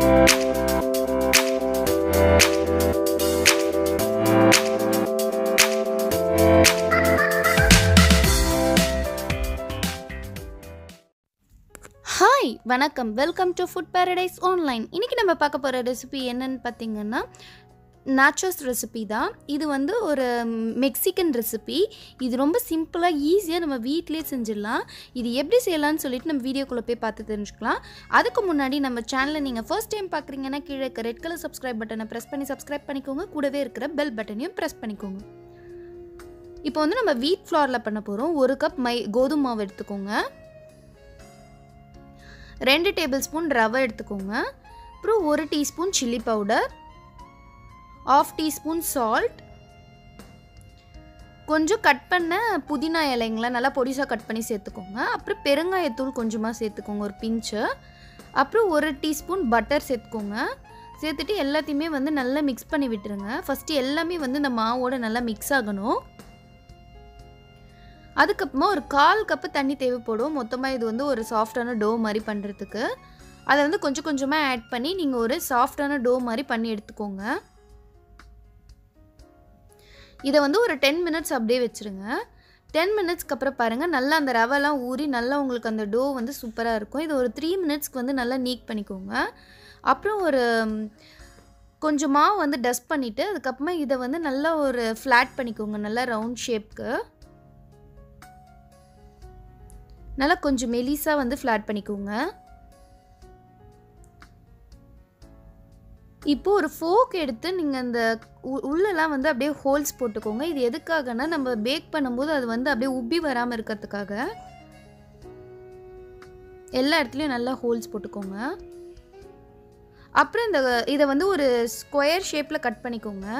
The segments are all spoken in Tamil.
ஹாய் வணக்கம் welcome to food paradise online இன்றைக்கி நம்ம பார்க்க போகிற ரெசிபி என்னன்னு பார்த்தீங்கன்னா நாச்சோஸ் ரெசிபி தான் இது வந்து ஒரு மெக்சிகன் ரெசிபி இது ரொம்ப சிம்பிளாக ஈஸியாக நம்ம வீட்டிலே செஞ்சிடலாம் இது எப்படி செய்யலாம்னு சொல்லிட்டு நம்ம வீடியோக்குள்ளே போய் பார்த்து தெரிஞ்சுக்கலாம் அதுக்கு முன்னாடி நம்ம சேனலை நீங்கள் ஃபர்ஸ்ட் டைம் பார்க்குறீங்கன்னா கீழே இருக்க ரெட் கலர் சப்ஸ்கிரைப் பட்டனை ப்ரெஸ் பண்ணி சப்ஸ்கிரைப் பண்ணிக்கோங்க கூடவே இருக்கிற பெல் பட்டனையும் ப்ரெஸ் பண்ணிக்கோங்க இப்போ வந்து நம்ம வீட் ஃப்ளாரில் பண்ண போகிறோம் ஒரு கப் மை கோதுமை மாவு எடுத்துக்கோங்க ரெண்டு டேபிள் ஸ்பூன் ரவை எடுத்துக்கோங்க அப்புறம் ஒரு teaspoon chilli powder half teaspoon salt கொஞ்சம் கட் பண்ண புதினா இலைங்களை நல்லா பொடிசாக கட் பண்ணி சேர்த்துக்கோங்க அப்புறம் பெருங்காயத்தூள் கொஞ்சமாக சேர்த்துக்கோங்க ஒரு பிஞ்சு அப்புறம் ஒரு டீஸ்பூன் பட்டர் சேர்த்துக்கோங்க சேர்த்துட்டு எல்லாத்தையுமே வந்து நல்லா மிக்ஸ் பண்ணி விட்டுருங்க ஃபஸ்ட்டு எல்லாமே வந்து இந்த மாவோட நல்லா மிக்ஸ் ஆகணும் அதுக்கப்புறமா ஒரு கால் கப்பு தண்ணி தேவைப்படும் மொத்தமாக இது வந்து ஒரு சாஃப்டான டோ மாதிரி பண்ணுறதுக்கு அதை வந்து கொஞ்சம் கொஞ்சமாக ஆட் பண்ணி நீங்கள் ஒரு சாஃப்டான டோ மாதிரி பண்ணி எடுத்துக்கோங்க இதை வந்து ஒரு டென் மினிட்ஸ் அப்படியே வச்சுருங்க டென் மினிட்ஸ்க்கு அப்புறம் பாருங்கள் நல்லா அந்த ரவெல்லாம் ஊறி நல்லா உங்களுக்கு அந்த டோ வந்து சூப்பராக இருக்கும் இது ஒரு த்ரீ மினிட்ஸ்க்கு வந்து நல்லா நீக் பண்ணிக்கோங்க அப்புறம் ஒரு கொஞ்சம் மாவு வந்து டஸ்ட் பண்ணிவிட்டு அதுக்கப்புறமா இதை வந்து நல்லா ஒரு ஃப்ளாட் பண்ணிக்கோங்க நல்லா ரவுண்ட் ஷேப்க்கு நல்லா கொஞ்சம் மெலிசாக வந்து ஃப்ளாட் பண்ணிக்கோங்க இப்போ ஒரு ஃபோக் எடுத்து நீங்கள் அந்த உள்ளெல்லாம் வந்து அப்படியே ஹோல்ஸ் போட்டுக்கோங்க இது எதுக்காகனா நம்ம பேக் பண்ணும்போது அது வந்து அப்படியே உப்பி வராமல் இருக்கிறதுக்காக எல்லா இடத்துலையும் நல்லா ஹோல்ஸ் போட்டுக்கோங்க அப்புறம் இந்த இதை வந்து ஒரு ஸ்கொயர் ஷேப்பில் கட் பண்ணிக்கோங்க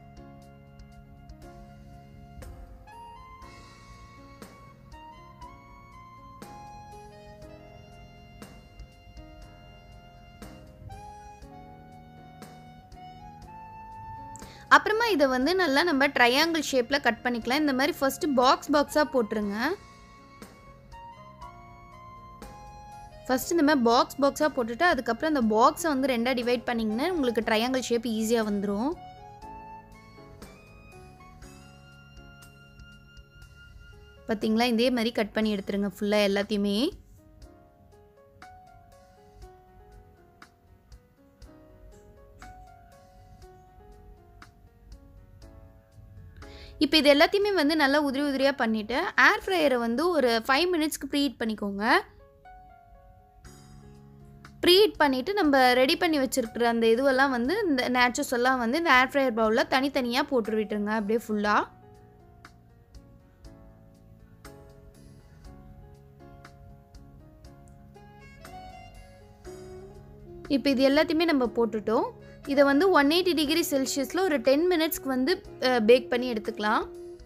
அப்புறமா இதை வந்து நல்லா நம்ம ட்ரையாங்கிள் ஷேப்பில் கட் பண்ணிக்கலாம் இந்த மாதிரி ஃபஸ்ட்டு பாக்ஸ் பாக்ஸாக போட்டுருங்க ஃபஸ்ட்டு இந்த மாதிரி பாக்ஸ் பாக்ஸாக போட்டுட்டு அதுக்கப்புறம் அந்த பாக்ஸை வந்து ரெண்டாக டிவைட் பண்ணிங்கன்னா உங்களுக்கு ட்ரையாங்கிள் ஷேப் ஈஸியாக வந்துடும் பார்த்தீங்களா இதே மாதிரி கட் பண்ணி எடுத்துருங்க ஃபுல்லாக எல்லாத்தையுமே இப்போ இது எல்லாத்தையுமே வந்து நல்லா உதிரி உதிரியாக பண்ணிவிட்டு ஏர் ஃப்ரையரை வந்து ஒரு ஃபைவ் மினிட்ஸ்க்கு ப்ரீஹீட் பண்ணிக்கோங்க ப்ரீஹீட் பண்ணிவிட்டு நம்ம ரெடி பண்ணி வச்சுருக்கிற அந்த இதுவெல்லாம் வந்து இந்த நேச்சர்ஸ் எல்லாம் வந்து இந்த ஏர் ஃப்ரையர் பவுலில் தனித்தனியாக போட்டு விட்டுருங்க அப்படியே ஃபுல்லாக இப்போ இது எல்லாத்தையுமே நம்ம போட்டுட்டோம் இதை வந்து ஒன் எயிட்டி டிகிரி செல்சியஸில் ஒரு டென் மினிட்ஸ்க்கு வந்து பேக் பண்ணி எடுத்துக்கலாம்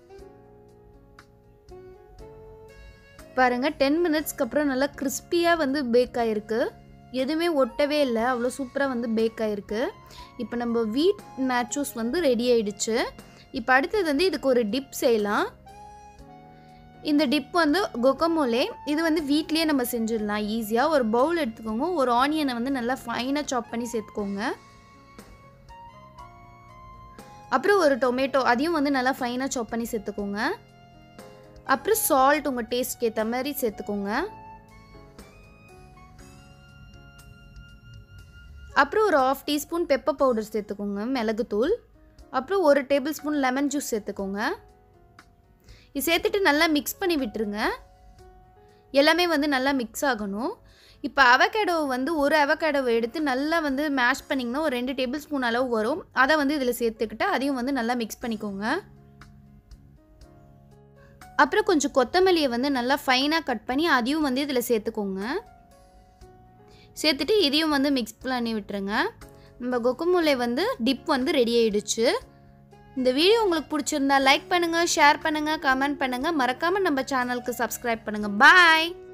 பாருங்கள் டென் மினிட்ஸ்க்கு அப்புறம் நல்லா கிறிஸ்பியாக வந்து பேக் ஆகிருக்கு எதுவுமே ஒட்டவே இல்லை அவ்வளோ சூப்பராக வந்து பேக் ஆகிருக்கு இப்போ நம்ம வீட் நேச்சோஸ் வந்து ரெடி ஆயிடுச்சு இப்போ அடுத்தது வந்து இதுக்கு ஒரு டிப் செய்யலாம் இந்த டிப் வந்து கொக்கமோலே இது வந்து வீட்லேயே நம்ம செஞ்சிடலாம் ஈஸியாக ஒரு பவுல் எடுத்துக்கோங்க ஒரு ஆனியனை வந்து நல்லா ஃபைனாக சாப் பண்ணி சேர்த்துக்கோங்க அப்புறம் ஒரு டொமேட்டோ அதையும் வந்து நல்லா ஃபைனாக சாப் பண்ணி சேர்த்துக்கோங்க அப்புறம் சால்ட் உங்கள் டேஸ்ட்க்கு ஏற்ற மாதிரி சேர்த்துக்கோங்க அப்புறம் ஒரு ஆஃப் டீஸ்பூன் பெப்பர் பவுடர் சேர்த்துக்கோங்க மிளகுத்தூள் அப்புறம் ஒரு டேபிள் ஸ்பூன் லெமன் ஜூஸ் சேர்த்துக்கோங்க இது சேர்த்துட்டு நல்லா மிக்ஸ் பண்ணி விட்டுருங்க எல்லாமே வந்து நல்லா மிக்ஸ் ஆகணும் இப்போ அவகேடோ வந்து ஒரு அவகேடோவை எடுத்து நல்லா வந்து மேஷ் பண்ணிங்கன்னா ஒரு ரெண்டு டேபிள் ஸ்பூன் அளவு வரும் அதை வந்து இதில் சேர்த்துக்கிட்டு அதையும் வந்து நல்லா மிக்ஸ் பண்ணிக்கோங்க அப்புறம் கொஞ்சம் கொத்தமல்லியை வந்து நல்லா ஃபைனாக கட் பண்ணி அதையும் வந்து இதில் சேர்த்துக்கோங்க சேர்த்துட்டு இதையும் வந்து மிக்ஸ் பண்ணி விட்டுருங்க நம்ம கொக்குமுலை வந்து டிப் வந்து ரெடி ஆயிடுச்சு இந்த வீடியோ உங்களுக்கு பிடிச்சிருந்தா லைக் பண்ணுங்கள் ஷேர் பண்ணுங்கள் கமெண்ட் பண்ணுங்கள் மறக்காமல் நம்ம சேனலுக்கு சப்ஸ்கிரைப் பண்ணுங்கள் பாய்